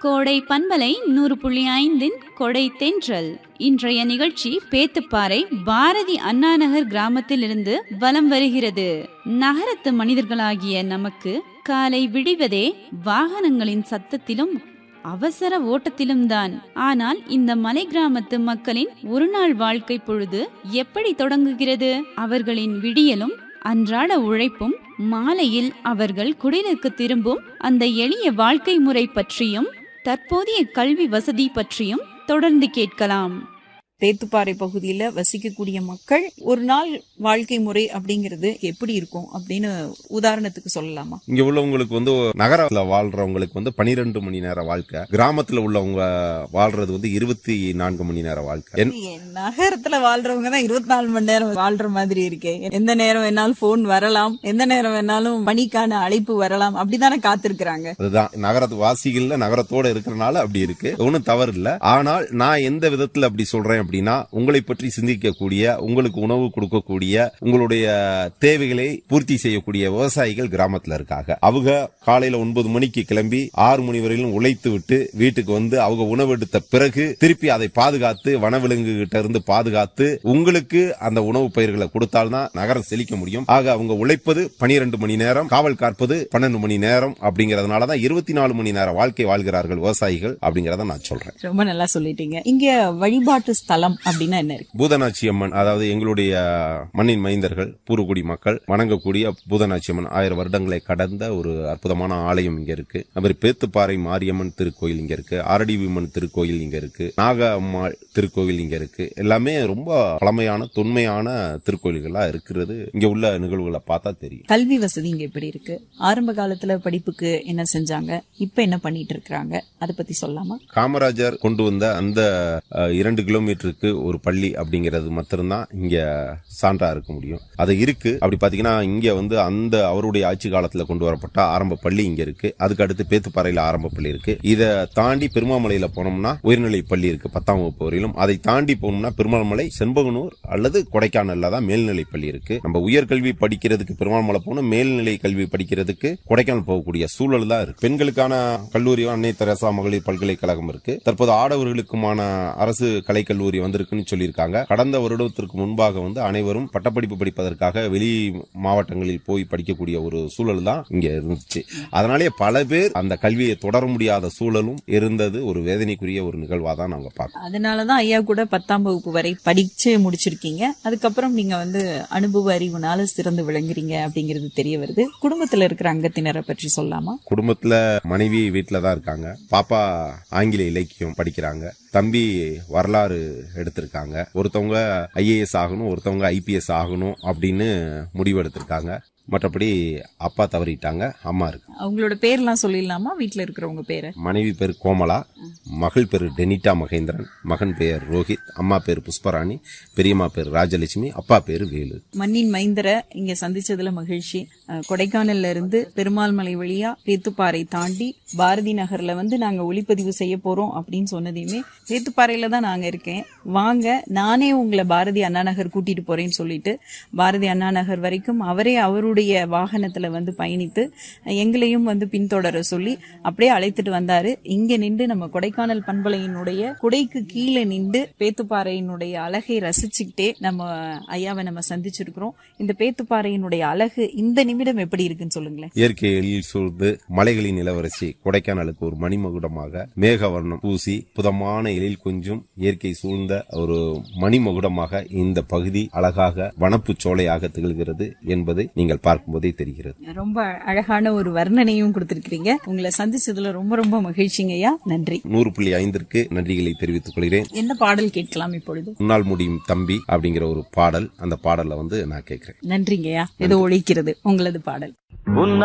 கோடை பண்பலை நூறு புள்ளி ஐந்தின் கொடை தென்றல் இன்றைய நிகழ்ச்சி பேத்துப்பாறை பாரதி அண்ணாநகர் கிராமத்திலிருந்து வலம் வருகிறது நகரத்து மனிதர்களாகிய நமக்கு காலை விடிவதே வாகனங்களின் சத்தத்திலும் அவசர ஓட்டத்திலும் தான் ஆனால் இந்த மலை கிராமத்து மக்களின் ஒரு நாள் வாழ்க்கை பொழுது எப்படி தொடங்குகிறது அவர்களின் விடியலும் அன்றாட உழைப்பும் மாலையில் அவர்கள் குடிலுக்கு திரும்பும் அந்த எளிய வாழ்க்கை முறை பற்றியும் தற்போதைய கல்வி வசதி பற்றியும் தொடர்ந்து கேட்கலாம் தேத்துப்பாறை பகுதியில வசிக்கக்கூடிய மக்கள் ஒரு நாள் வாழ்க்கை முறை அப்படிங்கிறது எப்படி இருக்கும் அப்படின்னு உதாரணத்துக்கு சொல்லலாமா இங்க உள்ளவங்களுக்கு வந்து நகரத்துல வாழ்றவங்களுக்கு வந்து பனிரெண்டு மணி நேர வாழ்க்கை கிராமத்துல உள்ளவங்க வாழ்றது வந்து இருபத்தி நான்கு மணி நேர வாழ்க்கை என்- நகரத்துல வாழ்றவங்க தான் இருபத்தி நாலு மணி நேரம் வாழ்ற மாதிரி இருக்கே எந்த நேரம் வேணாலும் போன் வரலாம் எந்த நேரம் வேணாலும் பணிக்கான அழைப்பு வரலாம் அப்படிதானே காத்திருக்கிறாங்க அதுதான் நகரத்து வாசிகள்ல நகரத்தோட இருக்கிறனால அப்படி இருக்கு ஒன்னும் தவறு இல்ல ஆனால் நான் எந்த விதத்துல அப்படி சொல்றேன் அப்படின்னா உங்களை பற்றி சிந்திக்கக்கூடிய உங்களுக்கு உணவு கொடுக்கக்கூடிய உங்களுடைய தேவைகளை பூர்த்தி செய்யக்கூடிய விவசாயிகள் கிராமத்துல இருக்காங்க அவங்க காலையில ஒன்பது மணிக்கு கிளம்பி ஆறு மணி வரையிலும் உழைத்து விட்டு வீட்டுக்கு வந்து அவங்க உணவு எடுத்த பிறகு திருப்பி அதை பாதுகாத்து வனவிலங்கு கிட்ட இருந்து பாதுகாத்து உங்களுக்கு அந்த உணவு பயிர்களை கொடுத்தால்தான் நகரம் செழிக்க முடியும் ஆக அவங்க உழைப்பது பனிரெண்டு மணி நேரம் காவல் காற்பது பன்னெண்டு மணி நேரம் அப்படிங்கறதுனாலதான் இருபத்தி நாலு மணி நேர வாழ்க்கை வாழ்கிறார்கள் விவசாயிகள் அப்படிங்கறத நான் சொல்றேன் ரொம்ப நல்லா சொல்லிட்டீங்க இங்க வழிபாட்டு ஸ்தலம் அப்படின்னா என்ன இருக்கு பூதநாச்சி அம்மன் அதாவது எங்களுடைய மண்ணின் மைந்தர்கள் பூர்வகுடி மக்கள் வணங்கக்கூடிய பூதநாச்சி அம்மன் ஆயிரம் வருடங்களை கடந்த ஒரு அற்புதமான ஆலயம் இங்க இருக்கு அவர் பேத்துப்பாறை மாரியம்மன் திருக்கோயில் இங்க இருக்கு ஆரடிவிம்மன் திருக்கோயில் இங்க இருக்கு நாக அம்மாள் திருக்கோயில் இங்க இருக்கு எல்லாமே ரொம்ப பழமையான தொன்மையான திருக்கோயில்களா இருக்கிறது இங்க உள்ள நிகழ்வுகளை பார்த்தா தெரியும் கல்வி வசதி இங்க எப்படி இருக்கு ஆரம்ப காலத்துல படிப்புக்கு என்ன செஞ்சாங்க இப்ப என்ன பண்ணிட்டு இருக்காங்க அதை பத்தி சொல்லலாமா காமராஜர் கொண்டு வந்த அந்த அஹ், இரண்டு கிலோமீட்டருக்கு ஒரு பள்ளி அப்படிங்கிறது மாத்திரம்தான் இங்க சான்றா இருக்க முடியும் அது இருக்கு அப்படி பாத்தீங்கன்னா இங்க வந்து அந்த அவருடைய ஆட்சி காலத்துல கொண்டு வரப்பட்ட ஆரம்ப பள்ளி இங்க இருக்கு அதுக்கு அடுத்து பேத்துப்பாறையில ஆரம்ப பள்ளி இருக்கு இதை தாண்டி பெருமாமலையில போனோம்னா உயர்நிலை பள்ளி இருக்கு பத்தாம் வகுப்பு வரையிலும் அதை தாண்டி போனோம்னா பெருமாள்மலை செண்பகனூர் அல்லது கொடைக்கானல்ல தான் மேல்நிலை பள்ளி இருக்கு நம்ம உயர்கல்வி படிக்கிறதுக்கு பெருமாள்மலை போகணும் மேல்நிலை கல்வி படிக்கிறதுக்கு கொடைக்கானல் போகக்கூடிய சூழல் தான் இருக்கு பெண்களுக்கான கல்லூரி அன்னை தெரசா மகளிர் பல்கலைக்கழகம் இருக்கு தற்போது ஆடவர்களுக்குமான அரசு கலைக்கல்லூரி வந்திருக்குன்னு சொல்லியிருக்காங்க கடந்த வருடத்திற்கு முன்பாக வந்து அனைவரும் பட்டப்படிப்பு படிப்பதற்காக வெளி மாவட்டங்களில் போய் படிக்கக்கூடிய ஒரு சூழல் தான் இங்க இருந்துச்சு அதனாலே பல பேர் அந்த கல்வியை தொடர முடியாத சூழலும் இருந்தது ஒரு வேதனைக்குரிய ஒரு நிகழ்வா தான் நாங்க பார்க்கறோம் அதனாலதான் ஐயா கூட பத்தாம் வகுப்பு வரை படிச்சு முடிச்சிருக்கீங்க அதுக்கப்புறம் நீங்க வந்து அனுபவ அறிவுனால சிறந்து விளங்குறீங்க அப்படிங்கிறது தெரிய வருது குடும்பத்துல இருக்கிற அங்கத்தினரை பற்றி சொல்லலாமா குடும்பத்துல மனைவி வீட்டில தான் இருக்காங்க பாப்பா ஆங்கில இலக்கியம் படிக்கிறாங்க தம்பி வரலாறு எடுத்திருக்காங்க ஒருத்தவங்க ஐஏஎஸ் ஆகணும் ஒருத்தவங்க ஐபிஎஸ் ஆகணும் அப்படின்னு முடிவு எடுத்திருக்காங்க மற்றபடி அப்பா தவறிட்டாங்க அம்மா இருக்கு அவங்களோட பேர்லாம் சொல்லிடலாமா வீட்டுல இருக்கிறவங்க பேரை மனைவி பேர் கோமலா மகள் பேர் டெனிட்டா மகேந்திரன் மகன் பேர் ரோஹித் அம்மா பேர் புஷ்பராணி பெரியம்மா பேர் ராஜலட்சுமி அப்பா பேர் வேலு மண்ணின் மைந்தரை இங்க சந்திச்சதுல மகிழ்ச்சி அஹ், கொடைக்கானல்ல இருந்து பெருமாள் மலை வழியா பேத்துப்பாறை தாண்டி பாரதி நகர்ல வந்து நாங்க ஒளிப்பதிவு செய்ய போறோம் அப்படின்னு சொன்னதையுமே பேத்துப்பாறையில தான் நாங்க இருக்கேன் வாங்க நானே உங்களை பாரதி அண்ணா நகர் கூட்டிட்டு போறேன்னு சொல்லிட்டு பாரதி அண்ணா நகர் வரைக்கும் அவரே அவருடைய வாகனத்துல வந்து பயணித்து அஹ், எங்களையும் வந்து பின்தொடர சொல்லி அப்படியே அழைத்துட்டு வந்தாரு இங்க நின்று நம்ம கொடைக்கானல் பண்பலையினுடைய குடைக்கு கீழே நின்று பேத்துப்பாறையினுடைய அழகை ரசிச்சுக்கிட்டே நம்ம ஐயாவை நம்ம சந்திச்சிருக்கிறோம் இந்த பேத்துப்பாறையினுடைய அழகு இந்த நிமிடம் எப்படி இருக்குன்னு சொல்லுங்களேன் இயற்கை எழில் சூழ்ந்து மலைகளின் இளவரசி கொடைக்கானலுக்கு ஒரு மணிமகுடமாக மேகவர்ணம் பூசி புதமான எழில் கொஞ்சம் இயற்கை சூழ்ந்த ஒரு மணிமகுடமாக இந்த பகுதி அழகாக வனப்புச் சோலையாக திகழ்கிறது என்பதை நீங்கள் பார்க்கும்போதே தெரிகிறது ரொம்ப அழகான ஒரு வர்ணனையும் கொடுத்திருக்கிறீங்க உங்களை சந்திச்சதுல ரொம்ப ரொம்ப மகிழ்ச்சிங்கய்யா நன்றி நூறு புள்ளி ஐந்திற்கு நன்றிகளை தெரிவித்துக் கொள்கிறேன் என்ன பாடல் கேட்கலாம் இப்பொழுது முன்னால் முடியும் தம்பி அப்படிங்கிற ஒரு பாடல் அந்த பாடலை வந்து நான் கேட்கிறேன் நன்றிங்கய்யா ஏதோ ஒழிக்கிறது உங்களது பாடல்